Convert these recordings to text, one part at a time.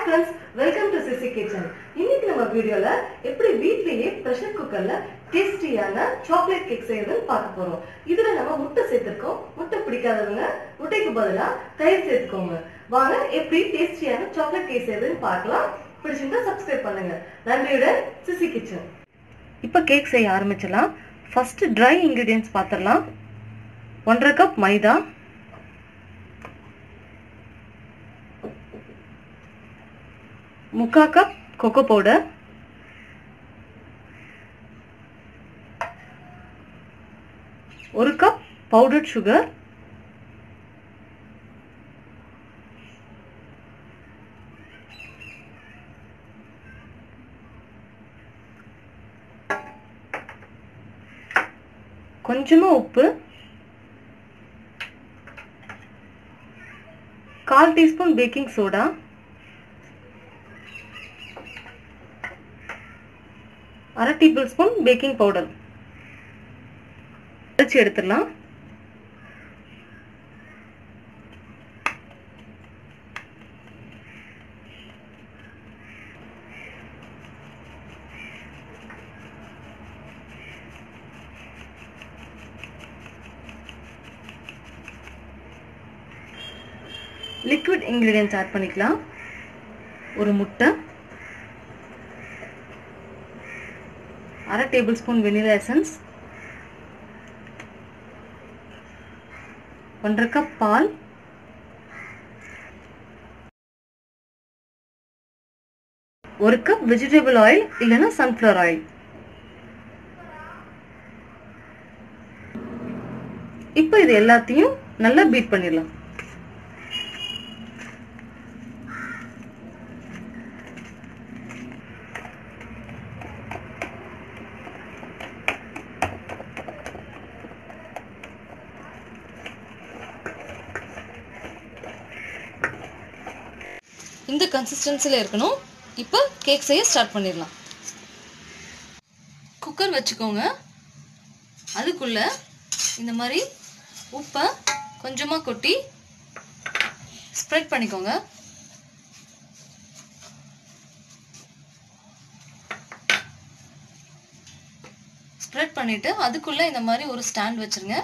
friends welcome to CC kitchen இன்னைக்கு நம்ம வீடியோல எப்படி வீட்லயே ப்ரெஷர் குக்கர்ல டேஸ்டியான சாக்லேட் கேக் செய்யறதுன்னு பார்க்க போறோம் இதுல நம்ம முட்டை சேர்த்திருக்கோம் முட்டை பிடிக்காதவங்க முட்டைக்கு பதிலா தயிர் சேர்த்துக்கோங்க வாங்க எப்படி டேஸ்டியான சாக்லேட் கேக் செய்யறதுன்னு பார்க்கலாம் பிடிச்சிருந்தா சப்ஸ்கிரைப் பண்ணுங்க நன்றியுடன் சிசி கிச்சன் இப்போ கேக் செய்ய ஆரம்பிச்சலாம் ஃபர்ஸ்ட் ட்ரை இன்கிரீடியன்ஸ் பார்த்துடலாம் ஒன்றரை கப் மைதா முக்கா கப் கொக்கோ பவுடர் ஒரு கப் பவுடர்ட் சுகர் கொஞ்சமா உப்பு கால் டீஸ்பூன் பேக்கிங் சோடா அரை டேபிள் ஸ்பூன் பேக்கிங் பவுடர் அரைச்சி எடுத்துடலாம் லிக்விட் இன்கிரீடியன்ஸ் ஆட் பண்ணிக்கலாம் ஒரு முட்டை அரை டேபிள் ஸ்பூன் வெனிலா எசன்ஸ் ஒன்றரை கப் பால் ஒரு கப் வெஜிடபிள் ஆயில் இல்லைன்னா சன்ஃப்ளவர் ஆயில் இப்போ இது எல்லாத்தையும் நல்லா பீட் பண்ணிடலாம் இந்த கன்சிஸ்டன்சியில் இருக்கணும் இப்போ கேக் செய்ய ஸ்டார்ட் பண்ணிடலாம் குக்கர் வச்சுக்கோங்க அதுக்குள்ள இந்த மாதிரி உப்பை கொஞ்சமாக கொட்டி ஸ்ப்ரெட் பண்ணிக்கோங்க ஸ்ப்ரெட் பண்ணிட்டு அதுக்குள்ள இந்த மாதிரி ஒரு ஸ்டாண்ட் வச்சிருங்க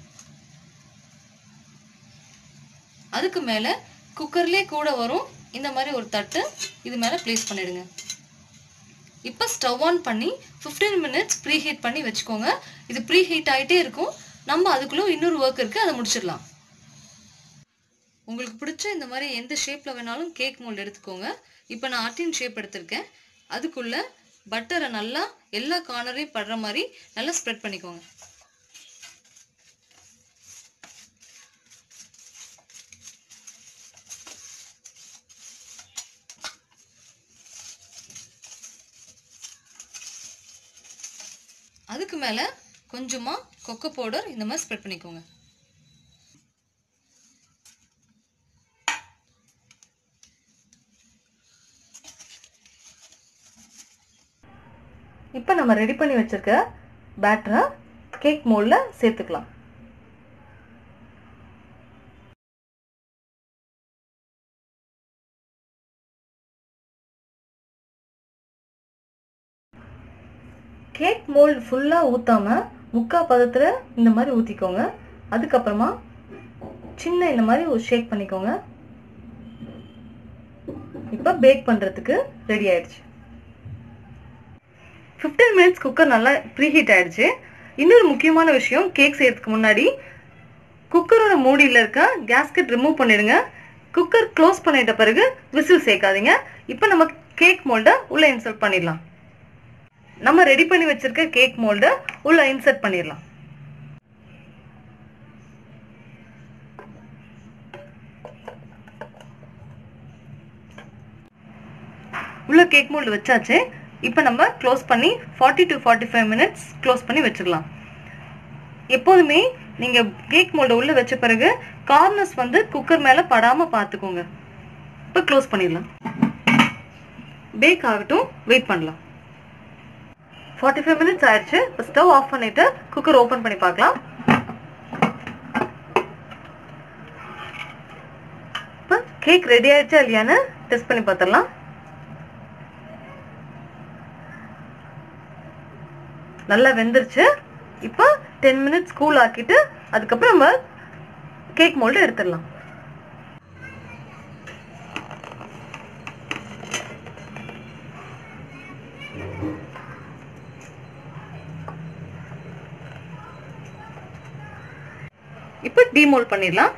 அதுக்கு மேலே குக்கர்லேயே கூட வரும் இந்த மாதிரி ஒரு தட்டு இது மேலே ப்ளேஸ் பண்ணிடுங்க இப்போ ஸ்டவ் ஆன் பண்ணி ஃபிஃப்டீன் மினிட்ஸ் ப்ரீ ஹீட் பண்ணி வச்சுக்கோங்க இது ப்ரீ ஹீட் ஆகிட்டே இருக்கும் நம்ம அதுக்குள்ளே இன்னொரு ஒர்க் இருக்குது அதை முடிச்சிடலாம் உங்களுக்கு பிடிச்ச இந்த மாதிரி எந்த ஷேப்பில் வேணாலும் கேக் மோல்டு எடுத்துக்கோங்க இப்போ நான் ஆர்டின் ஷேப் எடுத்திருக்கேன் அதுக்குள்ளே பட்டரை நல்லா எல்லா கார்னரையும் படுற மாதிரி நல்லா ஸ்ப்ரெட் பண்ணிக்கோங்க அதுக்கு மேலே கொஞ்சமாக கொக்கோ பவுடர் இந்த மாதிரி ஸ்ப்ரெட் பண்ணிக்கோங்க இப்போ நம்ம ரெடி பண்ணி வச்சிருக்க பேட்டரை கேக் மோல்டில் சேர்த்துக்கலாம் கேக் மோல்டு ஃபுல்லாக ஊற்றாம முக்கால் பதத்தில் இந்த மாதிரி ஊற்றிக்கோங்க அதுக்கப்புறமா சின்ன இந்த மாதிரி ஒரு ஷேக் பண்ணிக்கோங்க இப்போ பேக் பண்ணுறதுக்கு ரெடி ஆயிடுச்சு ஃபிஃப்டீன் மினிட்ஸ் குக்கர் நல்லா ப்ரீஹீட் ஆயிடுச்சு இன்னொரு முக்கியமான விஷயம் கேக் செய்யறதுக்கு முன்னாடி குக்கரோட மூடியில் இருக்க கேஸ்கெட் ரிமூவ் பண்ணிடுங்க குக்கர் க்ளோஸ் பண்ணிட்ட பிறகு விசில் சேர்க்காதீங்க இப்போ நம்ம கேக் மோல்டை உள்ளே இன்சர்ட் பண்ணிடலாம் நம்ம ரெடி பண்ணி வச்சிருக்க கேக் மோல்டை உள்ள இன்சர்ட் பண்ணிடலாம் உள்ள கேக் மோல்டு வச்சாச்சு இப்போ நம்ம க்ளோஸ் பண்ணி forty to forty five minutes close பண்ணி வச்சுக்கலாம் எப்போதுமே நீங்கள் கேக் மோல்டை உள்ளே வச்ச பிறகு கார்னர்ஸ் வந்து குக்கர் மேலே படாமல் பார்த்துக்கோங்க இப்போ க்ளோஸ் பண்ணிடலாம் பேக் ஆகட்டும் வெயிட் பண்ணலாம் ஃபார்ட்டி ஃபைவ் மினிட்ஸ் ஆயிடுச்சு இப்போ ஸ்டவ் ஆஃப் பண்ணிட்டு குக்கர் ஓப்பன் பண்ணி பார்க்கலாம் இப்போ கேக் ரெடி ஆயிடுச்சா இல்லையான்னு டெஸ்ட் பண்ணி பார்த்துடலாம் நல்லா வெந்துருச்சு இப்போ டென் மினிட்ஸ் கூல் ஆக்கிட்டு அதுக்கப்புறம் நம்ம கேக் மோல்டு எடுத்துடலாம் இப்போ டிமோல் பண்ணிடலாம்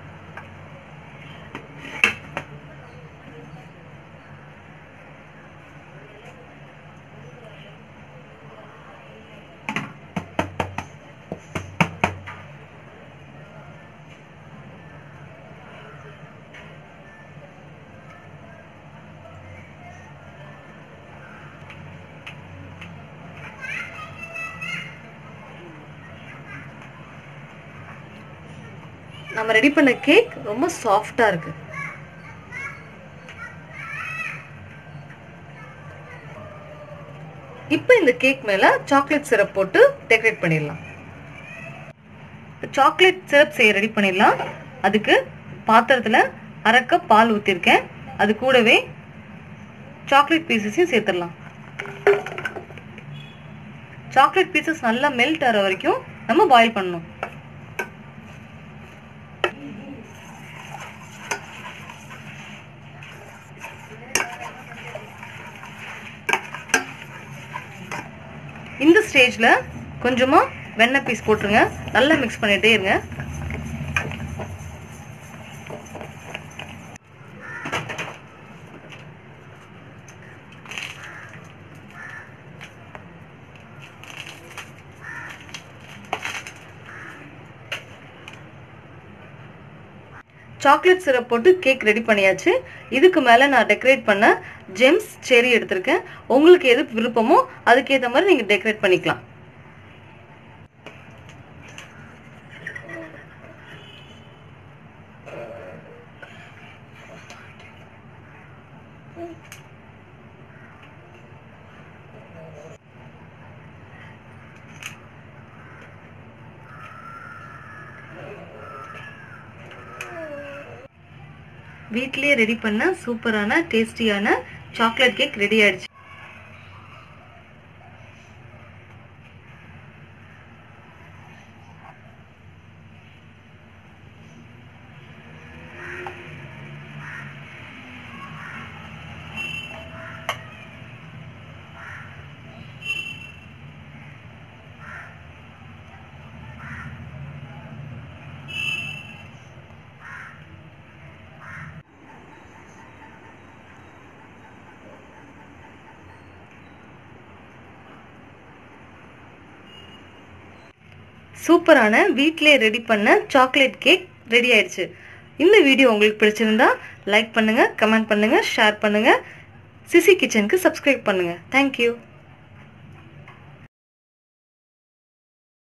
நம்ம ரெடி பண்ண கேக் ரொம்ப சாஃப்டா இருக்கு இப்போ இந்த கேக் மேல சாக்லேட் சிரப் போட்டு டெக்கரேட் பண்ணிடலாம் சாக்லேட் சிரப் செய்ய ரெடி பண்ணிடலாம் அதுக்கு பாத்திரத்துல அரை கப் பால் ஊற்றிருக்கேன் அது கூடவே சாக்லேட் பீசஸையும் சேர்த்துடலாம் சாக்லேட் பீசஸ் நல்லா மெல்ட் ஆகிற வரைக்கும் நம்ம பாயில் பண்ணணும் இந்த ஸ்டேஜில் கொஞ்சமாக வெண்ணெய் பீஸ் போட்டுருங்க நல்லா மிக்ஸ் பண்ணிகிட்டே இருங்க சாக்லேட் சிரப் போட்டு கேக் ரெடி பண்ணியாச்சு இதுக்கு மேலே நான் டெக்கரேட் பண்ண ஜெம்ஸ் செரி எடுத்திருக்கேன் உங்களுக்கு எது விருப்பமோ அதுக்கேற்ற மாதிரி நீங்கள் டெக்கரேட் பண்ணிக்கலாம் வீட்லயே ரெடி பண்ண சூப்பரான டேஸ்டியான சாக்லேட் கேக் ரெடி ஆயிடுச்சு சூப்பரான வீட்டிலே ரெடி பண்ண சாக்லேட் கேக் ரெடி ஆயிடுச்சு இந்த வீடியோ உங்களுக்கு பிடிச்சிருந்தா லைக் பண்ணுங்க கமெண்ட் பண்ணுங்க ஷேர் பண்ணுங்க சிசி கிச்சனுக்கு சப்ஸ்கிரைப் பண்ணுங்க தேங்க்யூ